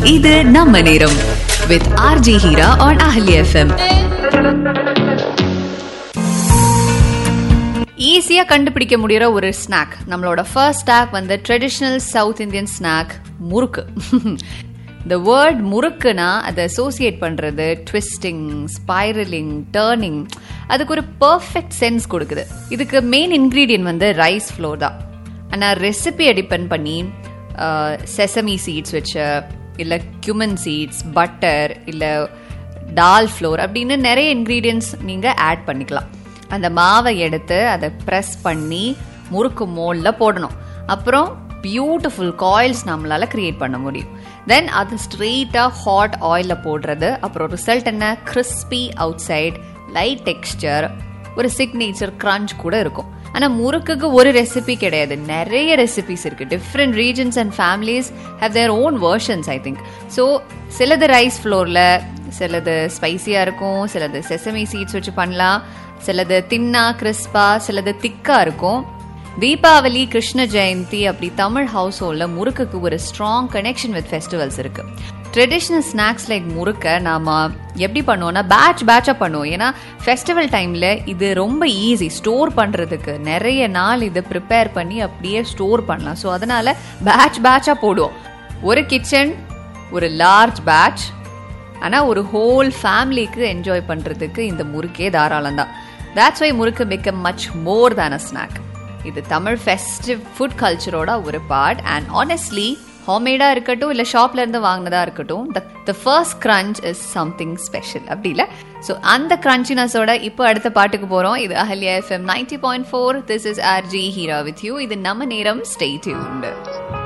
இது நம்ம நேரம் with RJ Heera on Ahalya FM ஈஸியாக கண்டுபிடிக்க முடிகிற ஒரு ஸ்நாக் நம்மளோட ஃபர்ஸ்ட் ஸ்டாக் வந்து traditional South Indian snack murukku இந்த வேர்ட் முறுக்குனா அதை அசோசியேட் பண்ணுறது ட்விஸ்டிங் ஸ்பைரலிங் டேர்னிங் அதுக்கு ஒரு பர்ஃபெக்ட் சென்ஸ் கொடுக்குது இதுக்கு மெயின் இன்க்ரீடியன்ட் வந்து ரைஸ் ஃப்ளோர் தான் ஆனால் ரெசிபியை டிபெண்ட் பண்ணி செசமி சீட்ஸ் வச்ச இல்லை cumin சீட்ஸ் பட்டர் இல்லை டால் ஃப்ளோர் அப்படின்னு நிறைய இன்க்ரீடியன்ட்ஸ் நீங்கள் ஆட் பண்ணிக்கலாம் அந்த மாவை எடுத்து அதை ப்ரெஸ் பண்ணி முறுக்கு மோல்டில் போடணும் அப்புறம் பியூட்டிஃபுல் காயில்ஸ் நம்மளால கிரியேட் பண்ண முடியும் தென் அது ஸ்ட்ரெயிட்டாக ஹாட் ஆயிலில் போடுறது அப்புறம் ரிசல்ட் என்ன crispy outside light texture ஒரு சிக்னேச்சர் crunch கூட இருக்கும் ஆனால் முறுக்குக்கு ஒரு ரெசிபி கிடையாது நிறைய ரெசிபிஸ் இருக்கு different regions and families have their own versions I think so சிலது ரைஸ் ஃப்ளோரில் சிலது ஸ்பைசியாக இருக்கும் சிலது செசமி சீட்ஸ் வச்சு பண்ணலாம் சிலது தின்னா கிறிஸ்பா சிலது திக்காக இருக்கும் தீபாவளி கிருஷ்ண ஜெயந்தி அப்படி தமிழ் ஹவுஸ் ஹோல்டில் முறுக்குக்கு ஒரு ஸ்ட்ராங் கனெக்ஷன் வித் ஃபெஸ்டிவல்ஸ் இருக்கு ட்ரெடிஷ்னல் ஸ்நாக்ஸ் லைக் முறுக்க நாம எப்படி பண்ணுவோம்னா பேட்ச் பேட்சாக பண்ணுவோம் ஏன்னா ஃபெஸ்டிவல் டைமில் இது ரொம்ப ஈஸி ஸ்டோர் பண்ணுறதுக்கு நிறைய நாள் இதை ப்ரிப்பேர் பண்ணி அப்படியே ஸ்டோர் பண்ணலாம் ஸோ அதனால பேட்ச் பேட்சாக போடுவோம் ஒரு கிச்சன் ஒரு லார்ஜ் பேட்ச் ஆனால் ஒரு ஹோல் ஃபேமிலிக்கு என்ஜாய் பண்ணுறதுக்கு இந்த முறுக்கே தாராளம் தான் that's why murukku became much more than a snack இது தமிழ் ஃபெஸ்டிவ் ஃபுட் கல்ச்சரோட ஒரு பார்ட் அண்ட் ஆனஸ்ட்லி ஹோம்மேடாக இருக்கட்டும் இல்லை ஷாப்ல இருந்து வாங்கினதா இருக்கட்டும் the first crunch is something special அப்படி இல்லை ஸோ அந்த கிரன்ச்சினஸோட இப்போ அடுத்த பாட்டுக்கு போகிறோம் இது Ahalya FM ninety point four this is R J Heera with you இது நம்ம நேரம் ஸ்டே டியூன்டு